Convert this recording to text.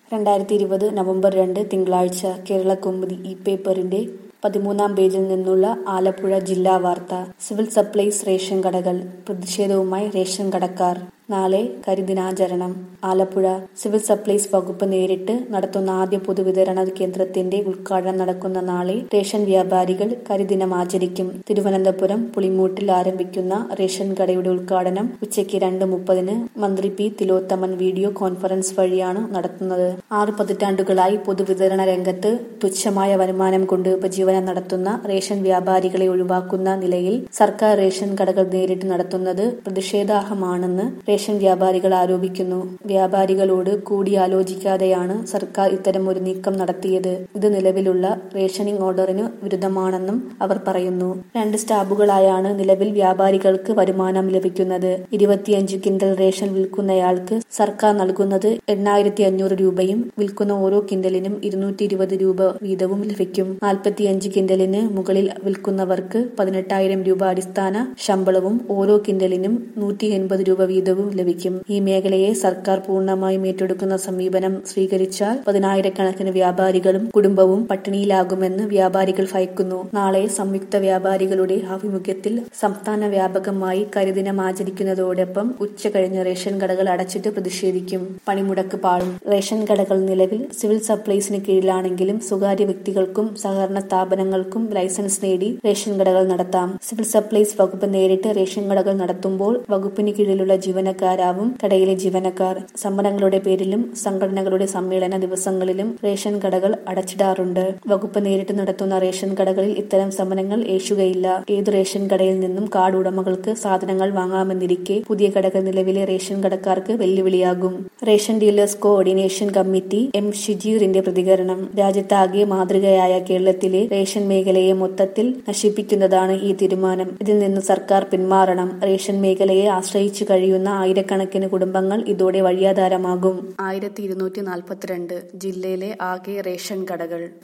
രണ്ടായിരത്തി ഇരുപത് നവംബർ രണ്ട് തിങ്കളാഴ്ച കേരളകൗമുദി ഈ പേപ്പറിന്റെ പതിമൂന്നാം പേജിൽ നിന്നുള്ള ആലപ്പുഴ ജില്ലാ വാർത്ത സിവിൽ സപ്ലൈസ് റേഷൻ കടകൾ പ്രതിഷേധവുമായി റേഷൻ കടക്കാർ നാളെ കരിദിനാചരണം ആലപ്പുഴ സിവിൽ സപ്ലൈസ് വകുപ്പ് നേരിട്ട് നടത്തുന്ന ആദ്യ പൊതുവിതരണ കേന്ദ്രത്തിന്റെ ഉദ്ഘാടനം നടക്കുന്ന നാളെ റേഷൻ വ്യാപാരികൾ കരിദിനം ആചരിക്കും തിരുവനന്തപുരം പുളിമൂട്ടിൽ ആരംഭിക്കുന്ന റേഷൻ കടയുടെ ഉദ്ഘാടനം ഉച്ചയ്ക്ക് രണ്ട് മുപ്പതിന് മന്ത്രി പി തിലോത്തമൻ വീഡിയോ കോൺഫറൻസ് വഴിയാണ് നടത്തുന്നത് ആറ് പതിറ്റാണ്ടുകളായി പൊതുവിതരണ രംഗത്ത് തുച്ഛമായ വരുമാനം കൊണ്ട് ഉപജീവനം നടത്തുന്ന റേഷൻ വ്യാപാരികളെ ഒഴിവാക്കുന്ന നിലയിൽ സർക്കാർ റേഷൻ കടകൾ നേരിട്ട് നടത്തുന്നത് പ്രതിഷേധാർഹമാണെന്ന് റേഷൻ വ്യാപാരികൾ ആരോപിക്കുന്നു വ്യാപാരികളോട് കൂടിയാലോചിക്കാതെയാണ് സർക്കാർ ഇത്തരമൊരു നീക്കം നടത്തിയത് ഇത് നിലവിലുള്ള റേഷനിംഗ് ഓർഡറിന് വിരുദ്ധമാണെന്നും അവർ പറയുന്നു രണ്ട് സ്റ്റാബുകളായാണ് നിലവിൽ വ്യാപാരികൾക്ക് വരുമാനം ലഭിക്കുന്നത് ഇരുപത്തിയഞ്ച് കിൻഡൽ റേഷൻ വിൽക്കുന്നയാൾക്ക് സർക്കാർ നൽകുന്നത് എണ്ണായിരത്തി അഞ്ഞൂറ് രൂപയും വിൽക്കുന്ന ഓരോ കിൻഡലിനും ഇരുന്നൂറ്റി ഇരുപത് രൂപ വീതവും ലഭിക്കും നാൽപ്പത്തിയഞ്ച് കിൻഡലിന് മുകളിൽ വിൽക്കുന്നവർക്ക് പതിനെട്ടായിരം രൂപ അടിസ്ഥാന ശമ്പളവും ഓരോ കിൻഡലിനും നൂറ്റി എൺപത് രൂപ വീതവും ലഭിക്കും ഈ മേഖലയെ സർക്കാർ പൂർണ്ണമായും ഏറ്റെടുക്കുന്ന സമീപനം സ്വീകരിച്ചാൽ പതിനായിരക്കണക്കിന് വ്യാപാരികളും കുടുംബവും പട്ടിണിയിലാകുമെന്ന് വ്യാപാരികൾ ഭയക്കുന്നു നാളെ സംയുക്ത വ്യാപാരികളുടെ ആഭിമുഖ്യത്തിൽ സംസ്ഥാന വ്യാപകമായി കരിദിനം ആചരിക്കുന്നതോടൊപ്പം ഉച്ച കഴിഞ്ഞ് റേഷൻ കടകൾ അടച്ചിട്ട് പ്രതിഷേധിക്കും പണിമുടക്ക് പാടും റേഷൻ കടകൾ നിലവിൽ സിവിൽ സപ്ലൈസിന് കീഴിലാണെങ്കിലും സ്വകാര്യ വ്യക്തികൾക്കും സഹകരണ സ്ഥാപനങ്ങൾക്കും ലൈസൻസ് നേടി റേഷൻ കടകൾ നടത്താം സിവിൽ സപ്ലൈസ് വകുപ്പ് നേരിട്ട് റേഷൻ കടകൾ നടത്തുമ്പോൾ വകുപ്പിന് കീഴിലുള്ള ജീവനക്കാരാവും കടയിലെ ജീവനക്കാർ സമരങ്ങളുടെ പേരിലും സംഘടനകളുടെ സമ്മേളന ദിവസങ്ങളിലും റേഷൻ കടകൾ അടച്ചിടാറുണ്ട് വകുപ്പ് നേരിട്ട് നടത്തുന്ന റേഷൻ കടകളിൽ ഇത്തരം സമരങ്ങൾ ഏശുകയില്ല ഏതു റേഷൻ കടയിൽ നിന്നും കാർഡ് ഉടമകൾക്ക് സാധനങ്ങൾ വാങ്ങാമെന്നിരിക്കെ പുതിയ കടകൾ നിലവിലെ റേഷൻ കടക്കാർക്ക് വെല്ലുവിളിയാകും ration dealers coordination committee M ഷിജീറിന്റെ പ്രതികരണം രാജ്യത്താകെ മാതൃകയായ കേരളത്തിലെ റേഷൻ മേഖലയെ മൊത്തത്തിൽ നശിപ്പിക്കുന്നതാണ് ഈ തീരുമാനം ഇതിൽ നിന്ന് സർക്കാർ പിന്മാറണം റേഷൻ മേഖലയെ ആശ്രയിച്ചു കഴിയുന്ന ആയിരക്കണക്കിന് കുടുംബങ്ങൾ ഇതോടെ വഴിയാധാരമാകും ആയിരത്തി ഇരുന്നൂറ്റി നാൽപ്പത്തിരണ്ട് ജില്ലയിലെ ആകെ റേഷൻ കടകൾ